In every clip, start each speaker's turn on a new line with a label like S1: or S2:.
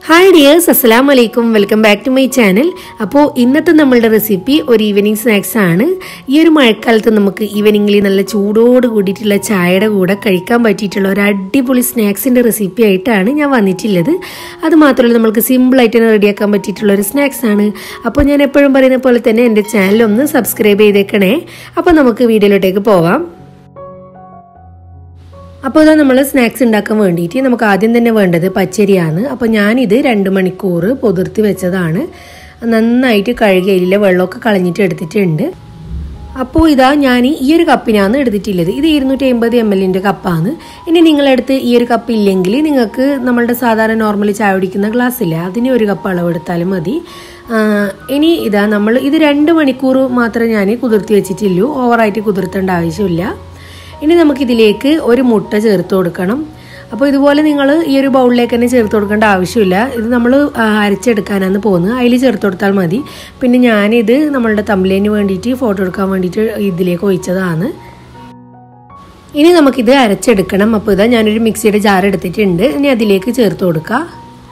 S1: hi dears അസ്സലാം വലൈക്കും welcome back to my channel അപ്പോൾ ഇന്നത്തെ നമ്മളുടെ റെസിപ്പി ഒരു ഈവനിങ് സ്നാക്സ് ആണ് ഈ ഒരു മഴക്കാലത്ത് നമുക്ക് ഈവനിങ്ങിൽ നല്ല ചൂടോട് കൂടിയിട്ടുള്ള ചായയുടെ കൂടെ കഴിക്കാൻ പറ്റിയിട്ടുള്ള ഒരു അടിപൊളി സ്നാക്സിൻ്റെ റെസിപ്പി ആയിട്ടാണ് ഞാൻ വന്നിട്ടുള്ളത് അത് മാത്രമല്ല നമുക്ക് സിമ്പിളായിട്ട് തന്നെ റെഡിയാക്കാൻ പറ്റിയിട്ടുള്ള ഒരു സ്നാക്സ് ആണ് അപ്പോൾ ഞാൻ എപ്പോഴും പറയുന്ന പോലെ തന്നെ എൻ്റെ ചാനൽ ഒന്ന് സബ്സ്ക്രൈബ് ചെയ്തേക്കണേ അപ്പോൾ നമുക്ക് വീഡിയോയിലോട്ടേക്ക് പോവാം അപ്പോൾ ഇതാ നമ്മൾ സ്നാക്സ് ഉണ്ടാക്കാൻ വേണ്ടിയിട്ട് നമുക്ക് ആദ്യം തന്നെ വേണ്ടത് പച്ചരിയാണ് അപ്പോൾ ഞാനിത് രണ്ട് മണിക്കൂർ പൊതിർത്തി വെച്ചതാണ് നന്നായിട്ട് കഴുകയിലെ വെള്ളമൊക്കെ കളഞ്ഞിട്ട് എടുത്തിട്ടുണ്ട് അപ്പോൾ ഇതാ ഞാൻ ഈ ഒരു കപ്പിനാണ് എടുത്തിട്ടുള്ളത് ഇത് ഇരുന്നൂറ്റി അമ്പത് എം എല്ലിൻ്റെ കപ്പാണ് ഇനി നിങ്ങളടുത്ത് ഈ ഒരു കപ്പ് ഇല്ലെങ്കിൽ നിങ്ങൾക്ക് നമ്മളുടെ സാധാരണ നോർമലി ചായ കുടിക്കുന്ന ഗ്ലാസ് ഇല്ലേ അതിന് ഒരു കപ്പ് അളവ് എടുത്താലും മതി ഇനി ഇതാ നമ്മൾ ഇത് രണ്ട് മണിക്കൂർ മാത്രമേ ഞാൻ കുതിർത്തി വെച്ചിട്ടുള്ളൂ ഓവറായിട്ട് കുതിർത്തേണ്ട ആവശ്യമില്ല ഇനി നമുക്കിതിലേക്ക് ഒരു മുട്ട ചേർത്ത് കൊടുക്കണം അപ്പോൾ ഇതുപോലെ നിങ്ങൾ ഈ ഒരു ബൗളിലേക്ക് തന്നെ ചേർത്ത് കൊടുക്കേണ്ട ആവശ്യമില്ല ഇത് നമ്മൾ അരച്ചെടുക്കാനാണ് പോകുന്നത് അതിൽ ചേർത്ത് കൊടുത്താൽ മതി പിന്നെ ഞാനിത് നമ്മളുടെ തമ്മിലിന് വേണ്ടിയിട്ട് ഫോട്ടോ എടുക്കാൻ വേണ്ടിയിട്ട് ഇതിലേക്ക് ഒഴിച്ചതാണ് ഇനി നമുക്കിത് അരച്ചെടുക്കണം അപ്പോൾ ഇതാ ഞാനൊരു മിക്സിയുടെ ജാർ എടുത്തിട്ടുണ്ട് ഇനി അതിലേക്ക് ചേർത്ത് കൊടുക്കുക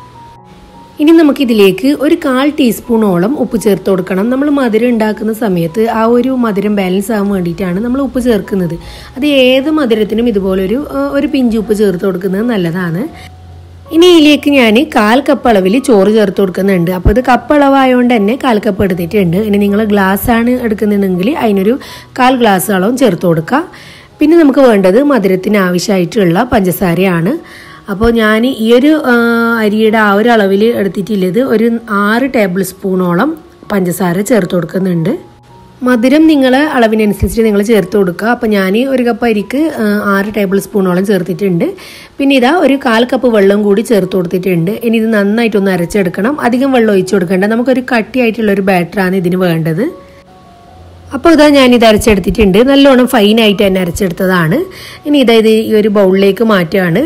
S1: ഇനി നമുക്കിതിലേക്ക് ഒരു കാൽ ടീസ്പൂണോളം ഉപ്പ് ചേർത്ത് കൊടുക്കണം നമ്മൾ മധുരം ഉണ്ടാക്കുന്ന സമയത്ത് ആ ഒരു മധുരം ബാലൻസ് ആകാൻ വേണ്ടിയിട്ടാണ് നമ്മൾ ഉപ്പ് ചേർക്കുന്നത് അത് ഏത് മധുരത്തിനും ഇതുപോലൊരു ഒരു പിഞ്ച് ഉപ്പ് ചേർത്ത് കൊടുക്കുന്നത് നല്ലതാണ് ഇനി ഇതിലേക്ക് ഞാൻ കാൽ കപ്പ് അളവിൽ ചോറ് ചേർത്ത് കൊടുക്കുന്നുണ്ട് അപ്പോൾ ഇത് കപ്പ് അളവായതുകൊണ്ട് തന്നെ കാൽ കപ്പ് എടുത്തിട്ടുണ്ട് ഇനി നിങ്ങൾ ഗ്ലാസ് ആണ് എടുക്കുന്നുണ്ടെങ്കിൽ അതിനൊരു കാൽ ഗ്ലാസ് അളവും ചേർത്ത് കൊടുക്കുക പിന്നെ നമുക്ക് വേണ്ടത് മധുരത്തിന് ആവശ്യമായിട്ടുള്ള പഞ്ചസാരയാണ് അപ്പോൾ ഞാൻ ഈ ഒരു അരിയുടെ ആ ഒരു അളവിൽ എടുത്തിട്ടുള്ളത് ഒരു ആറ് ടേബിൾ സ്പൂണോളം പഞ്ചസാര ചേർത്ത് കൊടുക്കുന്നുണ്ട് മധുരം നിങ്ങൾ അളവിനനുസരിച്ച് നിങ്ങൾ ചേർത്ത് കൊടുക്കുക അപ്പോൾ ഞാൻ ഒരു കപ്പ് അരിക്ക് ആറ് ടേബിൾ സ്പൂണോളം ചേർത്തിട്ടുണ്ട് പിന്നെ ഇതാ ഒരു കാൽ കപ്പ് വെള്ളം കൂടി ചേർത്ത് കൊടുത്തിട്ടുണ്ട് ഇനി ഇത് നന്നായിട്ടൊന്ന് അരച്ചെടുക്കണം അധികം വെള്ളം ഒഴിച്ചു കൊടുക്കേണ്ട നമുക്കൊരു കട്ടിയായിട്ടുള്ള ഒരു ബാറ്ററാണ് ഇതിന് വേണ്ടത് അപ്പോൾ ഇതാ ഞാൻ ഇത് അരച്ചെടുത്തിട്ടുണ്ട് നല്ലോണം ഫൈനായിട്ട് തന്നെ അരച്ചെടുത്തതാണ് ഇനി ഇതാ ഇത് ഈ ഒരു ബൗളിലേക്ക് മാറ്റുകയാണ്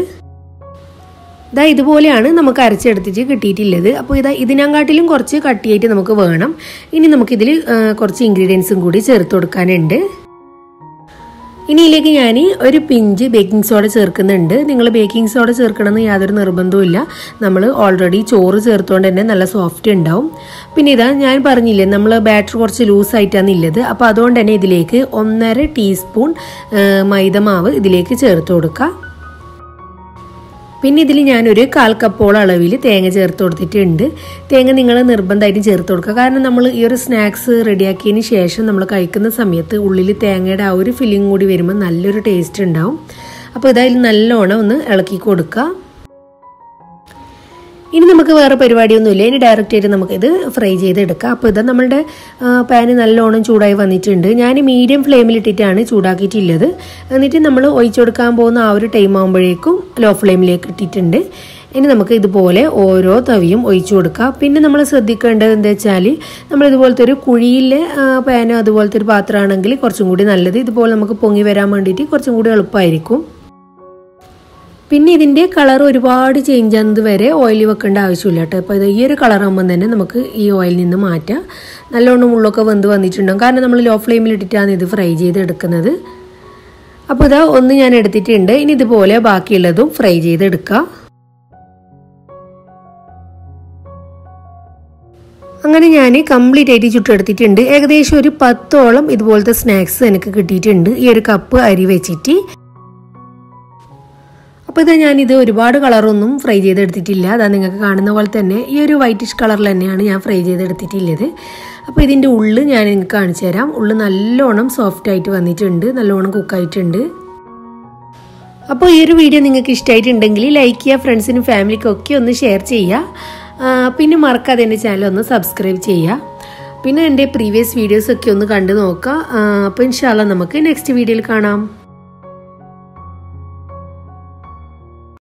S1: ഇതാ ഇതുപോലെയാണ് നമുക്ക് അരച്ചെടുത്തിട്ട് കിട്ടിയിട്ടുള്ളത് അപ്പോൾ ഇതാ ഇതിനെക്കാട്ടിലും കുറച്ച് കട്ടിയായിട്ട് നമുക്ക് വേണം ഇനി നമുക്കിതിൽ കുറച്ച് ഇൻഗ്രീഡിയൻസും കൂടി ചേർത്ത് കൊടുക്കാനുണ്ട് ഇനി ഇതിലേക്ക് ഞാൻ ഒരു പിഞ്ച് ബേക്കിംഗ് സോഡ ചേർക്കുന്നുണ്ട് നിങ്ങൾ ബേക്കിംഗ് സോഡ ചേർക്കണമെന്ന് യാതൊരു നിർബന്ധവുമില്ല നമ്മൾ ഓൾറെഡി ചോറ് ചേർത്തുകൊണ്ട് തന്നെ നല്ല സോഫ്റ്റ് ഉണ്ടാവും പിന്നെ ഇതാ ഞാൻ പറഞ്ഞില്ലേ നമ്മൾ ബാറ്റർ കുറച്ച് ലൂസായിട്ടാണ് ഉള്ളത് അപ്പോൾ അതുകൊണ്ട് തന്നെ ഇതിലേക്ക് ഒന്നര ടീസ്പൂൺ മൈദമാവ് ഇതിലേക്ക് ചേർത്ത് കൊടുക്കുക പിന്നെ ഇതിൽ ഞാനൊരു കാൽ കപ്പോളം അളവിൽ തേങ്ങ ചേർത്ത് കൊടുത്തിട്ടുണ്ട് തേങ്ങ നിങ്ങൾ നിർബന്ധമായിട്ടും ചേർത്ത് കൊടുക്കുക കാരണം നമ്മൾ ഈ ഒരു സ്നാക്സ് റെഡിയാക്കിയതിന് ശേഷം നമ്മൾ കഴിക്കുന്ന സമയത്ത് ഉള്ളിൽ തേങ്ങയുടെ ആ ഒരു ഫില്ലിങ് കൂടി വരുമ്പോൾ നല്ലൊരു ടേസ്റ്റ് ഉണ്ടാവും അപ്പോൾ ഇതായാലും നല്ലോണം ഒന്ന് ഇളക്കി കൊടുക്കുക ഇനി നമുക്ക് വേറെ പരിപാടിയൊന്നുമില്ല ഇനി ഡയറക്റ്റ് ആയിട്ട് നമുക്കിത് ഫ്രൈ ചെയ്തെടുക്കാം അപ്പോൾ ഇത് നമ്മളുടെ പാന് നല്ലോണം ചൂടായി വന്നിട്ടുണ്ട് ഞാൻ മീഡിയം ഫ്ലെയിമിലിട്ടിട്ടാണ് ചൂടാക്കിയിട്ടുള്ളത് എന്നിട്ട് നമ്മൾ ഒഴിച്ചു കൊടുക്കാൻ പോകുന്ന ആ ഒരു ടൈം ആകുമ്പോഴേക്കും ലോ ഫ്ലെയിമിലേക്ക് ഇട്ടിട്ടുണ്ട് ഇനി നമുക്ക് ഇതുപോലെ ഓരോ തവിയും ഒഴിച്ചു കൊടുക്കാം പിന്നെ നമ്മൾ ശ്രദ്ധിക്കേണ്ടത് എന്താ വെച്ചാൽ നമ്മൾ ഇതുപോലത്തെ ഒരു കുഴിയിലെ പാനോ അതുപോലത്തെ ഒരു പാത്രമാണെങ്കിൽ കുറച്ചും കൂടി നല്ലത് ഇതുപോലെ നമുക്ക് പൊങ്ങി വരാൻ വേണ്ടിയിട്ട് കുറച്ചും കൂടി എളുപ്പമായിരിക്കും പിന്നെ ഇതിൻ്റെ കളർ ഒരുപാട് ചേഞ്ച് ആകുന്നത് വരെ ഓയിൽ വെക്കേണ്ട ആവശ്യമില്ല കേട്ടോ അപ്പോൾ ഇത് ഈ ഒരു കളർ ആകുമ്പോൾ തന്നെ നമുക്ക് ഈ ഓയിൽ നിന്ന് മാറ്റാം നല്ലോണം ഉള്ളൊക്കെ വെന്ത് വന്നിട്ടുണ്ടാകും കാരണം നമ്മൾ ലോ ഫ്ലെയിമിൽ ഇട്ടിട്ടാണ് ഇത് ഫ്രൈ ചെയ്തെടുക്കുന്നത് അപ്പോൾ ഇതാ ഒന്ന് ഞാൻ എടുത്തിട്ടുണ്ട് ഇനി ഇതുപോലെ ബാക്കിയുള്ളതും ഫ്രൈ ചെയ്തെടുക്കാം അങ്ങനെ ഞാൻ കംപ്ലീറ്റ് ആയിട്ട് ചുട്ടെടുത്തിട്ടുണ്ട് ഏകദേശം ഒരു പത്തോളം ഇതുപോലത്തെ സ്നാക്സ് എനിക്ക് കിട്ടിയിട്ടുണ്ട് ഈ ഒരു കപ്പ് അരി വെച്ചിട്ട് അപ്പോൾ ഇതാ ഞാനിത് ഒരുപാട് കളറൊന്നും ഫ്രൈ ചെയ്തെടുത്തിട്ടില്ല അതാ നിങ്ങൾക്ക് കാണുന്ന പോലെ തന്നെ ഈ ഒരു വൈറ്റിഷ് കളറിൽ തന്നെയാണ് ഞാൻ ഫ്രൈ ചെയ്തെടുത്തിട്ടുള്ളത് അപ്പോൾ ഇതിൻ്റെ ഉള്ള് ഞാൻ നിങ്ങൾക്ക് കാണിച്ചു തരാം ഉള്ള് നല്ലോണം സോഫ്റ്റ് ആയിട്ട് വന്നിട്ടുണ്ട് നല്ലോണം കുക്കായിട്ടുണ്ട് അപ്പോൾ ഈ ഒരു വീഡിയോ നിങ്ങൾക്ക് ഇഷ്ടമായിട്ടുണ്ടെങ്കിൽ ലൈക്ക് ചെയ്യുക ഫ്രണ്ട്സിനും ഫാമിലിക്കും ഒക്കെ ഒന്ന് ഷെയർ ചെയ്യുക പിന്നെ മറക്കാതെ എൻ്റെ ചാനൽ ഒന്ന് സബ്സ്ക്രൈബ് ചെയ്യുക പിന്നെ എൻ്റെ പ്രീവിയസ് വീഡിയോസ് ഒക്കെ ഒന്ന് കണ്ടു നോക്കുക അപ്പോൾ ഇൻഷാല്ല നമുക്ക് നെക്സ്റ്റ് വീഡിയോയിൽ കാണാം